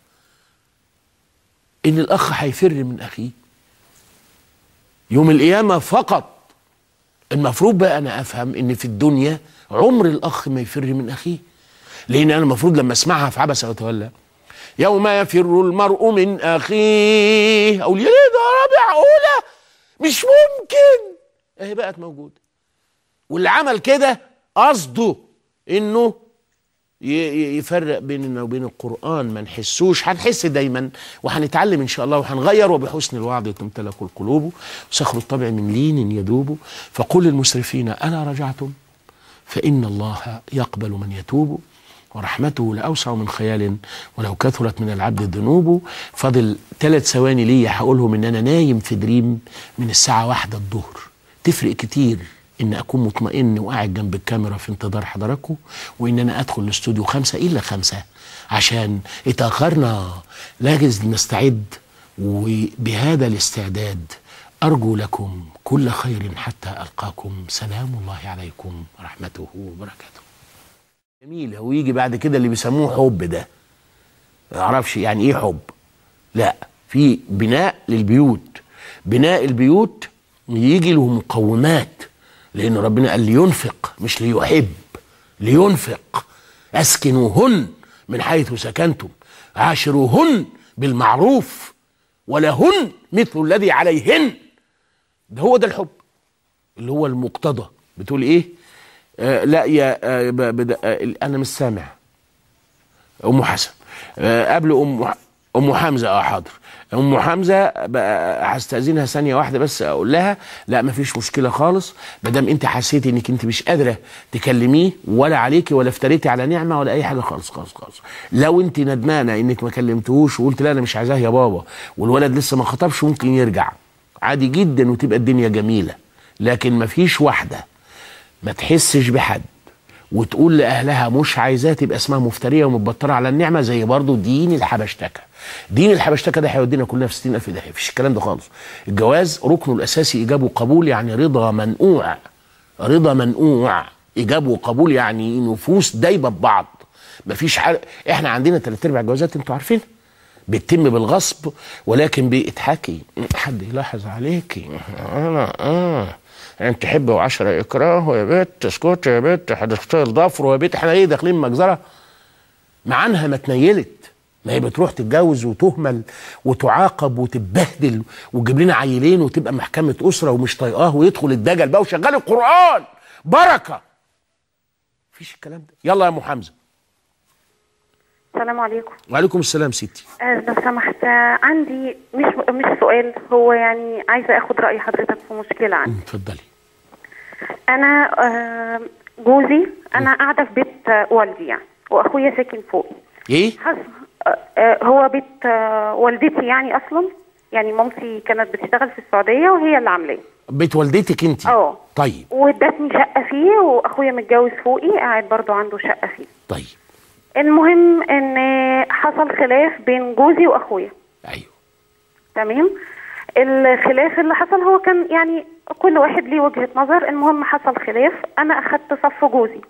ان الاخ هيفر من اخيه يوم القيامه فقط المفروض بقى انا افهم ان في الدنيا عمر الاخ ما يفر من اخيه لان انا المفروض لما اسمعها في عبس وتولى يوم يفر المرء من اخيه اقول يا ليه ده معقوله مش ممكن اهي بقت موجوده واللي عمل كده قصده انه ي- ي- يفرق بيننا وبين القرآن ما نحسوش هنحس دايما وهنتعلم إن شاء الله وهنغير وبحسن الوعد تمتلك القلوب وصخر الطبع من لين يذوب فقل للمسرفين ألا رجعتم فإن الله يقبل من يتوب ورحمته لأوسع من خيال ولو كثرت من العبد الذنوب فاضل ثلاث ثواني ليا هقولهم إن أنا نايم في دريم من الساعة واحدة الظهر تفرق كتير ان اكون مطمئن وقاعد جنب الكاميرا في انتظار حضراتكم وان انا ادخل الاستوديو خمسة الا خمسة عشان اتاخرنا لازم نستعد وبهذا الاستعداد ارجو لكم كل خير حتى القاكم سلام الله عليكم ورحمته وبركاته جميل هو يجي بعد كده اللي بيسموه حب ده ما اعرفش يعني ايه حب لا في بناء للبيوت بناء البيوت يجي له مقومات لان ربنا قال لينفق مش ليحب لينفق اسكنوهن من حيث سكنتم عاشروهن بالمعروف ولهن مثل الذي عليهن ده هو ده الحب اللي هو المقتضى بتقول ايه آه لا يا آه ب- بد- آه انا مش سامع ام حسن آه قبل ام ام حمزه اه حاضر ام حمزه بقى هستاذنها ثانيه واحده بس اقول لها لا مفيش مشكله خالص ما دام انت حسيتي انك انت مش قادره تكلميه ولا عليكي ولا افتريتي على نعمه ولا اي حاجه خالص خالص خالص لو انت ندمانه انك ما كلمتهوش وقلت لا انا مش عايزاه يا بابا والولد لسه ما خطبش ممكن يرجع عادي جدا وتبقى الدنيا جميله لكن مفيش واحده ما تحسش بحد وتقول لاهلها مش عايزاه تبقى اسمها مفتريه ومتبطره على النعمه زي برضه دين الحبشتكه دين الحبشتكه ده هيودينا كلنا في 60000 داهيه مفيش الكلام ده خالص الجواز ركنه الاساسي ايجاب وقبول يعني رضا منقوع رضا منقوع ايجاب وقبول يعني نفوس دايبه ببعض مفيش حاجه احنا عندنا ثلاث ارباع الجوازات انتوا عارفين بتتم بالغصب ولكن بيتحكي حد يلاحظ عليكي انا اه انت تحب وعشرة اكراه يا بنت اسكت يا بنت هتختار ضفر يا بنت احنا ايه داخلين مجزره معنها ما اتنيلت ما هي بتروح تتجوز وتهمل وتعاقب وتتبهدل وتجيب لنا عيلين وتبقى محكمه اسره ومش طايقاه ويدخل الدجل بقى وشغال القران بركه مفيش الكلام ده يلا يا ام حمزه السلام عليكم وعليكم السلام ستي آه، لو سمحت آه، عندي مش مش سؤال هو يعني عايزه اخد راي حضرتك في مشكله عندي اتفضلي انا آه، جوزي انا قاعده في بيت آه، والدي يعني واخويا ساكن فوقي ايه حس... آه، آه، هو بيت آه، والدتي يعني اصلا يعني مامتي كانت بتشتغل في السعوديه وهي اللي عاملاه بيت والدتك انت اه طيب وادتني شقه فيه واخويا متجوز فوقي قاعد برضو عنده شقه فيه طيب المهم ان حصل خلاف بين جوزي واخويا ايوه تمام الخلاف اللي حصل هو كان يعني كل واحد ليه وجهة نظر المهم حصل خلاف انا اخدت صف جوزي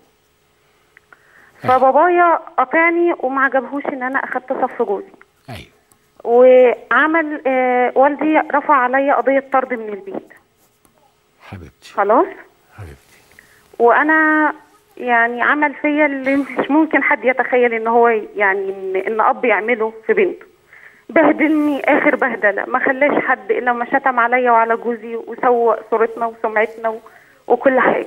فبابايا قاطعني وما عجبهوش ان انا اخدت صف جوزي ايوه وعمل آه والدي رفع عليا قضية طرد من البيت حبيبتي خلاص حبيبتي وانا يعني عمل فيا اللي مش ممكن حد يتخيل ان هو يعني ان, إن اب يعمله في بنته بهدلني اخر بهدله ما خلاش حد الا ما شتم عليا وعلى جوزي وسوء صورتنا وسمعتنا و... وكل حاجه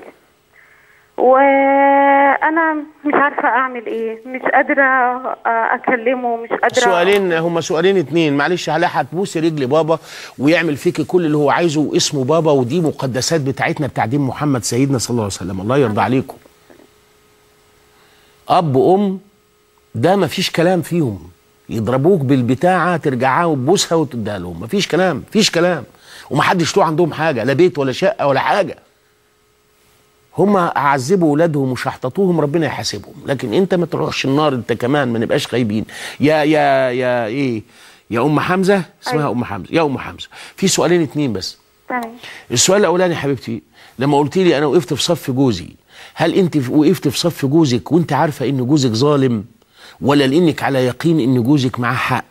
وانا مش عارفه اعمل ايه مش قادره آه، اكلمه مش قادره سؤالين هما سؤالين اتنين معلش هلا هتبوسي رجل بابا ويعمل فيكي كل اللي هو عايزه واسمه بابا ودي مقدسات بتاعتنا بتاع دين محمد سيدنا صلى الله عليه وسلم الله يرضى عليكم اب وام ده مفيش كلام فيهم يضربوك بالبتاعه ترجعها وتبوسها وتديها لهم مفيش كلام مفيش كلام ومحدش له عندهم حاجه لا بيت ولا شقه ولا حاجه هما عذبوا ولادهم وشحططوهم ربنا يحاسبهم لكن انت ما تروحش النار انت كمان ما نبقاش خايبين يا يا يا ايه يا ام حمزه اسمها أيوة. ام حمزه يا ام حمزه في سؤالين اتنين بس تمام السؤال الاولاني يا حبيبتي لما قلت لي انا وقفت في صف جوزي هل انت في- وقفت في صف جوزك وانت عارفه ان جوزك ظالم ولا لانك على يقين ان جوزك معاه حق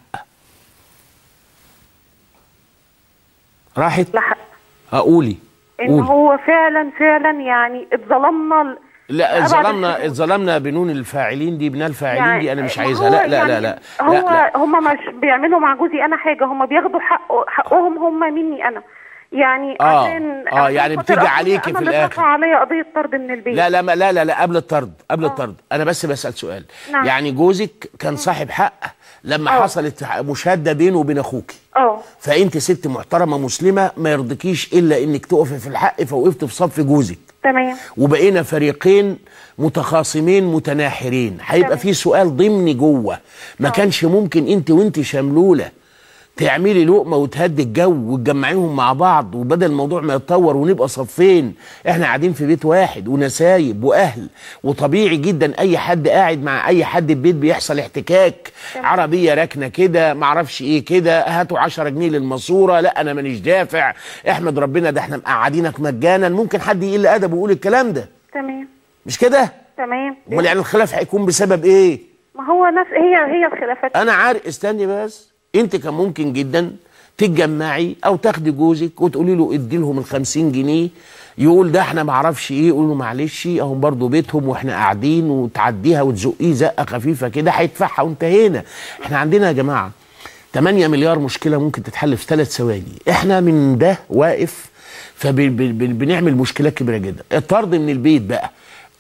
راحت لا حق هقولي ان قولي. هو فعلا فعلا يعني اتظلمنا ل- لا أبعد اتظلمنا الحدود. اتظلمنا بنون الفاعلين دي بنال الفاعلين دي انا مش ما عايزها هو لا لا يعني لا لا هو لا, لا. هم مش بيعملوا مع جوزي انا حاجه هم بياخدوا حق حقهم هم مني انا يعني آه، عشان آه، عشان يعني خاطر بتيجي أخويا عليكي أنا في اللي الآخر. اترفع عليا قضيه طرد من البيت لا لا ما- لا لا لا قبل الطرد قبل الطرد انا بس بسال سؤال نعم. يعني جوزك كان صاحب حق لما آه. حصلت مشاده بينه وبين اخوك اه فانت ست محترمه مسلمه ما يرضكيش الا انك تقفي في الحق فوقفت في صف جوزك تمام وبقينا فريقين متخاصمين متناحرين هيبقى تمام. في سؤال ضمني جوه ما كانش ممكن انت وانت شملوله تعملي لقمه وتهدي الجو وتجمعيهم مع بعض وبدل الموضوع ما يتطور ونبقى صفين احنا قاعدين في بيت واحد ونسايب واهل وطبيعي جدا اي حد قاعد مع اي حد في بيت بيحصل احتكاك عربيه راكنه كده معرفش ايه كده هاتوا 10 جنيه للماسوره لا انا مانيش دافع احمد ربنا ده احنا مقعدينك مجانا ممكن حد يقل ادبه ويقول الكلام ده تمام مش كده تمام امال يعني الخلاف هيكون بسبب ايه ما هو نفس هي هي الخلافات انا عارف استني بس انت كان ممكن جدا تتجمعي او تاخدي جوزك وتقولي له ادي لهم ال 50 جنيه يقول ده احنا ما اعرفش ايه يقول له معلش اهم برضه بيتهم واحنا قاعدين وتعديها وتزقيه زقه خفيفه كده هيدفعها وانتهينا احنا عندنا يا جماعه 8 مليار مشكله ممكن تتحل في ثلاث ثواني احنا من ده واقف فبنعمل مشكلات كبيره جدا الطرد من البيت بقى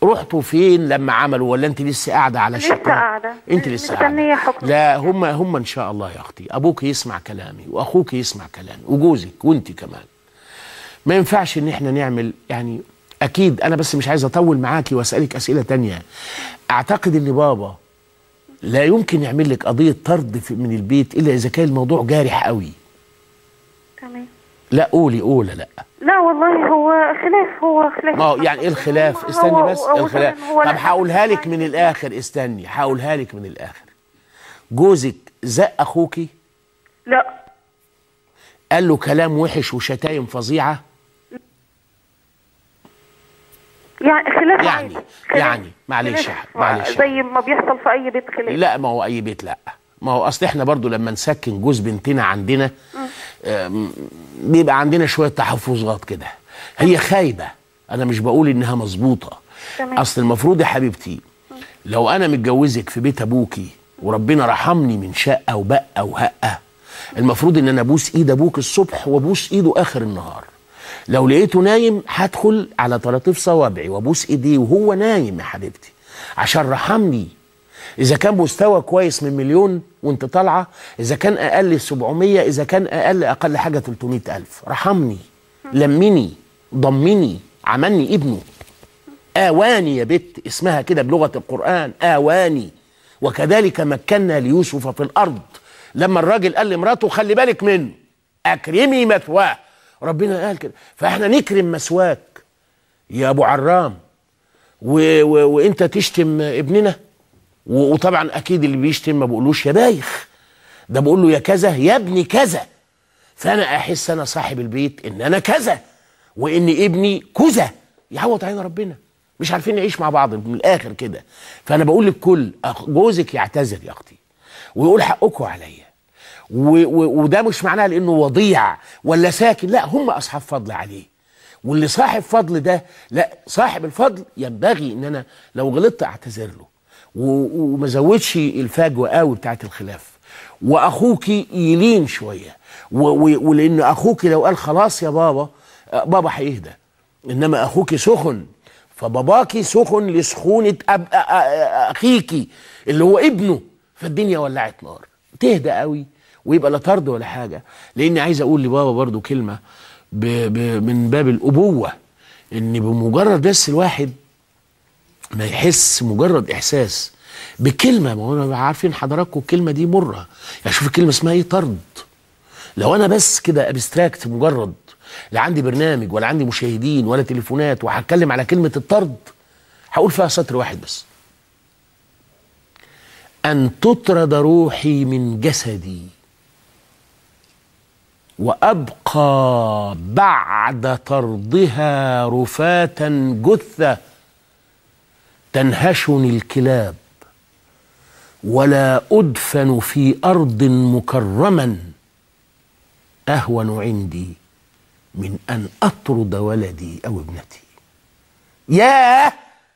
رحتوا فين لما عملوا ولا انت لسه قاعده على لسه الشقه قاعدة. انت لسه مستنية قاعده حكم. لا هم هم ان شاء الله يا اختي ابوك يسمع كلامي واخوك يسمع كلامي وجوزك وانت كمان ما ينفعش ان احنا نعمل يعني اكيد انا بس مش عايز اطول معاكي واسالك اسئله تانية اعتقد ان بابا لا يمكن يعمل لك قضيه طرد في- من البيت الا اذا كان الموضوع جارح قوي تمام لا قولي قولي لا لا والله هو خلاف هو خلاف ما هو يعني ايه الخلاف هو- استني هو- بس هو الخلاف مثلاً هو طب لا- هقولها لك من الاخر استني هقولها لك من الاخر جوزك زق اخوكي لا قال له كلام وحش وشتايم فظيعه يعني خلاف يعني- عادي. خلاف- يعني معلش خلاف يا- معلش. زي ما بيحصل في اي بيت خلاف لا ما هو اي بيت لا ما هو اصل احنا برضو لما نسكن جوز بنتنا عندنا آم، بيبقى عندنا شويه تحفظات كده هي خايبه انا مش بقول انها مظبوطه تمام. اصل المفروض يا حبيبتي لو انا متجوزك في بيت ابوكي وربنا رحمني من شقه وبقه وهقه المفروض ان انا ابوس ايد ابوك الصبح وابوس ايده اخر النهار لو لقيته نايم هدخل على طراطيف صوابعي وابوس ايديه وهو نايم يا حبيبتي عشان رحمني اذا كان مستوى كويس من مليون وانت طالعه اذا كان اقل 700 اذا كان اقل اقل حاجه 300 الف رحمني لمني ضمني عملني ابنه آواني يا بت اسمها كده بلغة القرآن آواني وكذلك مكنا ليوسف في الأرض لما الراجل قال لمراته خلي بالك منه أكرمي مثواه ربنا قال كده فاحنا نكرم مثواك يا أبو عرام و و وانت تشتم ابننا و- وطبعا اكيد اللي بيشتم ما بقولوش يا بايخ ده بقول له يا كذا يا ابني كذا فانا احس انا صاحب البيت ان انا كذا وان ابني كذا يعوض علينا ربنا مش عارفين نعيش مع بعض من الاخر كده فانا بقول للكل أخ- جوزك يعتذر يا اختي ويقول حقكم عليا و- و- وده مش معناه لانه وضيع ولا ساكن لا هم اصحاب فضل عليه واللي صاحب فضل ده لا صاحب الفضل ينبغي ان انا لو غلطت اعتذر له و- وما زودش الفجوه قوي بتاعت الخلاف واخوك يلين شويه و- و- ولان اخوك لو قال خلاص يا بابا آه، بابا هيهدى انما اخوك سخن فباباكي سخن لسخونه أب... أ- أ- اخيكي اللي هو ابنه فالدنيا ولعت نار تهدى قوي ويبقى لا طرد ولا حاجه لاني عايز اقول لبابا برضو كلمه ب... ب... من باب الابوه ان بمجرد بس الواحد ما يحس مجرد احساس بكلمه ما هو أنا عارفين حضراتكم الكلمه دي مره يعني شوف الكلمه اسمها ايه طرد لو انا بس كده ابستراكت مجرد لا عندي برنامج ولا عندي مشاهدين ولا تليفونات وهتكلم على كلمه الطرد هقول فيها سطر واحد بس ان تطرد روحي من جسدي وابقى بعد طردها رفاة جثه تنهشني الكلاب ولا ادفن في ارض مكرما اهون عندي من ان اطرد ولدي او ابنتي ياه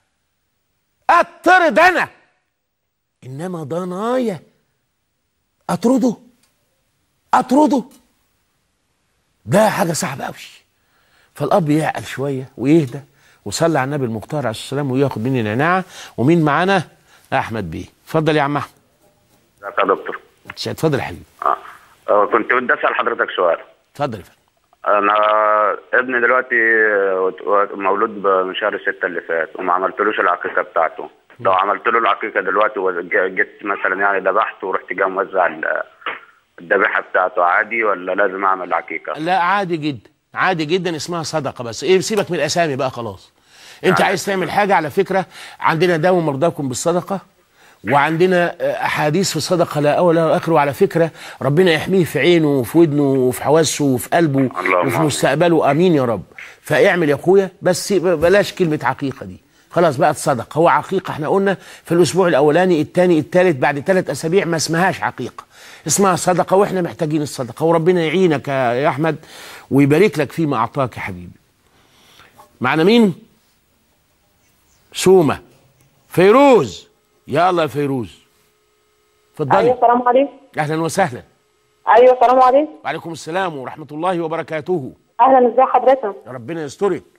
اطرد انا انما ضنايا اطرده اطرده ده حاجه صعبه قوي فالاب يعقل شويه ويهدى وصلي على النبي المختار عليه الصلاه والسلام وياخد مني نعناعه ومين معانا احمد بيه اتفضل يا عم احمد ازيك يا دكتور اتفضل يا حبيبي آه. آه، كنت بدي اسال حضرتك سؤال اتفضل يا فندم انا ابني دلوقتي آه، مولود ب- من شهر ستة اللي فات وما عملتلوش العقيقه بتاعته لو عملت له العقيقه دلوقتي وجيت مثلا يعني ذبحته ورحت جاي موزع ال- الذبيحه بتاعته عادي ولا لازم اعمل عقيقه؟ لا عادي جدا عادي جدا اسمها صدقه بس ايه سيبك من الاسامي بقى خلاص انت عايز تعمل حاجه على فكره عندنا داووا مرضاكم بالصدقه وعندنا آه، احاديث في الصدقه لا اول ولا اخر وعلى فكره ربنا يحميه في عينه وفي ودنه وفي حواسه وفي قلبه اللهم وفي آمين. مستقبله امين يا رب فاعمل يا اخويا بس بلاش كلمه عقيقه دي خلاص بقت صدقه هو عقيقه احنا قلنا في الاسبوع الاولاني الثاني الثالث بعد ثلاث اسابيع ما اسمهاش عقيقه اسمها صدقه واحنا محتاجين الصدقه وربنا يعينك يا يا احمد ويبارك لك فيما اعطاك يا حبيبي معنا مين سومه فيروز يا الله يا فيروز اتفضلي ايوه السلام عليكم اهلا وسهلا ايوه السلام عليكم وعليكم السلام ورحمه الله وبركاته اهلا ازي حضرتك يا ربنا يسترك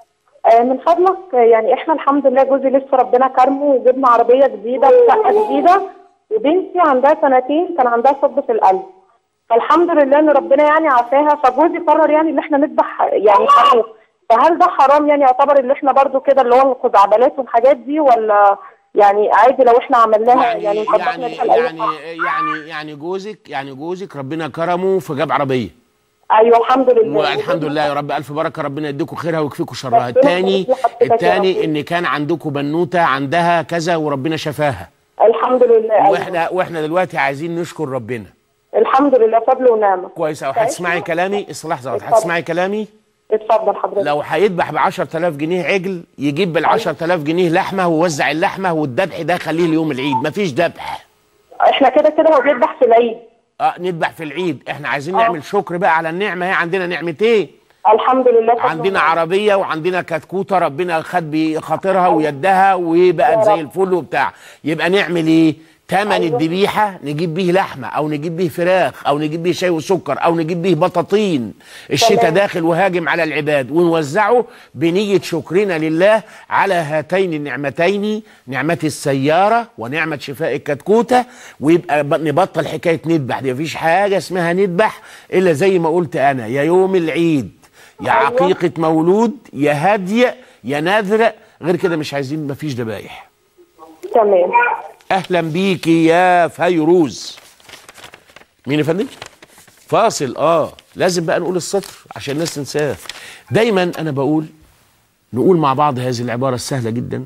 آه، من فضلك آه، يعني احنا الحمد لله جوزي لسه ربنا كرمه وجبنا عربيه جديده وشقه جديده وبنتي عندها سنتين كان عندها صب في القلب فالحمد لله ان ربنا يعني عافاها فجوزي قرر يعني ان احنا نذبح يعني خروف فهل ده حرام يعني يعتبر اللي احنا برضو كده اللي هو الخزعبلات والحاجات دي ولا يعني عادي لو احنا عملناها يعني يعني وطبقنا يعني بيها لأي يعني حق؟ يعني يعني جوزك يعني جوزك ربنا كرمه فجاب عربيه ايوه الحمد لله والحمد لله يا رب الف بركه ربنا يديكم خيرها ويكفيكم شرها ربنا الثاني يخليك لحضرتك يا الثاني رب. ان كان عندكم بنوته عندها كذا وربنا شفاها الحمد لله أيوة. واحنا واحنا دلوقتي عايزين نشكر ربنا الحمد لله فضل ونعمه كويس قوي هتسمعي كلامي اصلاح لحظه واحدة. هتسمعي كلامي اتفضل حضرتك لو هيذبح ب 10000 جنيه عجل يجيب بال 10000 جنيه لحمه ويوزع اللحمه والذبح ده خليه ليوم العيد مفيش ذبح احنا كده كده هو بيذبح في العيد اه نذبح في العيد احنا عايزين نعمل شكر بقى على النعمه هي عندنا نعمتين الحمد لله فضل عندنا ونعمة. عربيه وعندنا كتكوته ربنا خد بخاطرها ويدها وبقت زي الفل وبتاع يبقى نعمل ايه تمن الذبيحه نجيب بيه لحمه او نجيب بيه فراخ او نجيب بيه شاي وسكر او نجيب بيه بطاطين الشتاء تمام. داخل وهاجم على العباد ونوزعه بنيه شكرنا لله على هاتين النعمتين نعمه السياره ونعمه شفاء الكتكوته ويبقى ب- نبطل حكايه نذبح دي مفيش حاجه اسمها نذبح الا زي ما قلت انا يا يوم العيد يا أيوة. عقيقه مولود يا هدي يا نذر غير كده مش عايزين مفيش ذبايح تمام اهلا بيكي يا فيروز مين يا فندم فاصل اه لازم بقى نقول السطر عشان الناس تنساه دايما انا بقول نقول مع بعض هذه العباره السهله جدا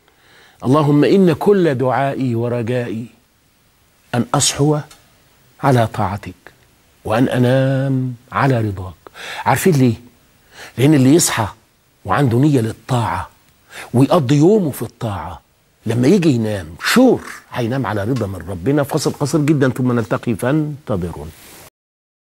اللهم ان كل دعائي ورجائي ان اصحو على طاعتك وان انام على رضاك عارفين ليه لان اللي يصحى وعنده نيه للطاعه ويقضي يومه في الطاعه لما يجي ينام شور هينام على رضا من ربنا فاصل قصير جدا ثم نلتقي فانتظرون